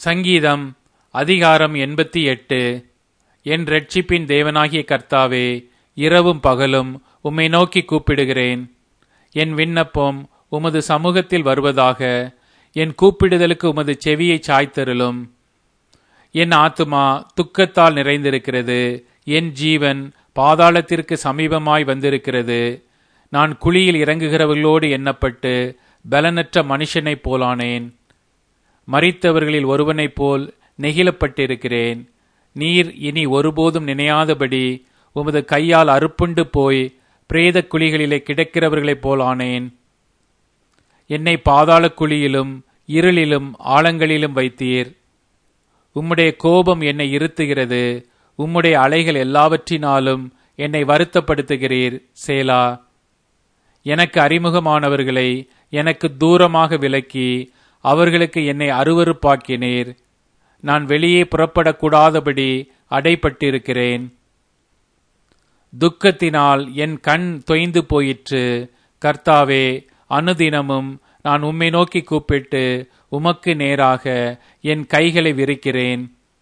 சங்கீதம் அதிகாரம் எண்பத்தி எட்டு என் ரட்சிப்பின் தேவனாகிய கர்த்தாவே இரவும் பகலும் உம்மை நோக்கி கூப்பிடுகிறேன் என் விண்ணப்பம் உமது சமூகத்தில் வருவதாக என் கூப்பிடுதலுக்கு உமது செவியை சாய்த்தருளும் என் ஆத்துமா துக்கத்தால் நிறைந்திருக்கிறது என் ஜீவன் பாதாளத்திற்கு சமீபமாய் வந்திருக்கிறது நான் குழியில் இறங்குகிறவர்களோடு எண்ணப்பட்டு பலனற்ற மனுஷனைப் போலானேன் மரித்தவர்களில் ஒருவனைப் போல் நெகிழப்பட்டிருக்கிறேன் நீர் இனி ஒருபோதும் நினையாதபடி உமது கையால் அறுப்புண்டு போய் பிரேத குழிகளிலே கிடக்கிறவர்களைப் போல் ஆனேன் என்னை பாதாள குழியிலும் இருளிலும் ஆழங்களிலும் வைத்தீர் உம்முடைய கோபம் என்னை இருத்துகிறது உம்முடைய அலைகள் எல்லாவற்றினாலும் என்னை வருத்தப்படுத்துகிறீர் சேலா எனக்கு அறிமுகமானவர்களை எனக்கு தூரமாக விலக்கி அவர்களுக்கு என்னை அருவறுப்பாக்கினீர் நான் வெளியே புறப்படக்கூடாதபடி அடைப்பட்டிருக்கிறேன் துக்கத்தினால் என் கண் தொய்ந்து போயிற்று கர்த்தாவே அனுதினமும் நான் உம்மை நோக்கி கூப்பிட்டு உமக்கு நேராக என் கைகளை விரிக்கிறேன்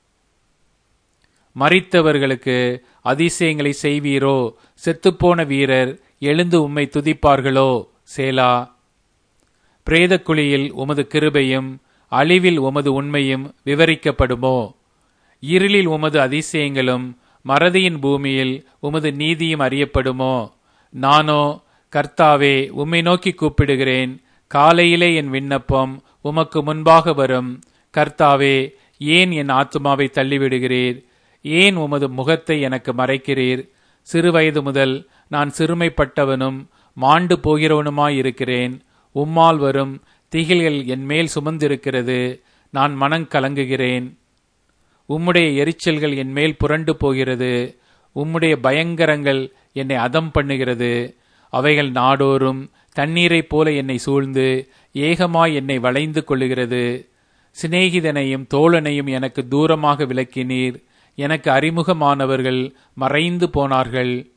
மறித்தவர்களுக்கு அதிசயங்களை செய்வீரோ செத்துப்போன வீரர் எழுந்து உம்மை துதிப்பார்களோ சேலா பிரேதக்குழியில் உமது கிருபையும் அழிவில் உமது உண்மையும் விவரிக்கப்படுமோ இருளில் உமது அதிசயங்களும் மறதியின் பூமியில் உமது நீதியும் அறியப்படுமோ நானோ கர்த்தாவே உம்மை நோக்கி கூப்பிடுகிறேன் காலையிலே என் விண்ணப்பம் உமக்கு முன்பாக வரும் கர்த்தாவே ஏன் என் ஆத்துமாவை தள்ளிவிடுகிறீர் ஏன் உமது முகத்தை எனக்கு மறைக்கிறீர் சிறுவயது முதல் நான் சிறுமைப்பட்டவனும் மாண்டு போகிறவனுமாயிருக்கிறேன் உம்மால் வரும் திகில்கள் என் மேல் சுமந்திருக்கிறது நான் மனங் கலங்குகிறேன் உம்முடைய எரிச்சல்கள் என் மேல் புரண்டு போகிறது உம்முடைய பயங்கரங்கள் என்னை அதம் பண்ணுகிறது அவைகள் நாடோறும் தண்ணீரைப் போல என்னை சூழ்ந்து ஏகமாய் என்னை வளைந்து கொள்ளுகிறது சிநேகிதனையும் தோழனையும் எனக்கு தூரமாக விலக்கினீர் எனக்கு அறிமுகமானவர்கள் மறைந்து போனார்கள்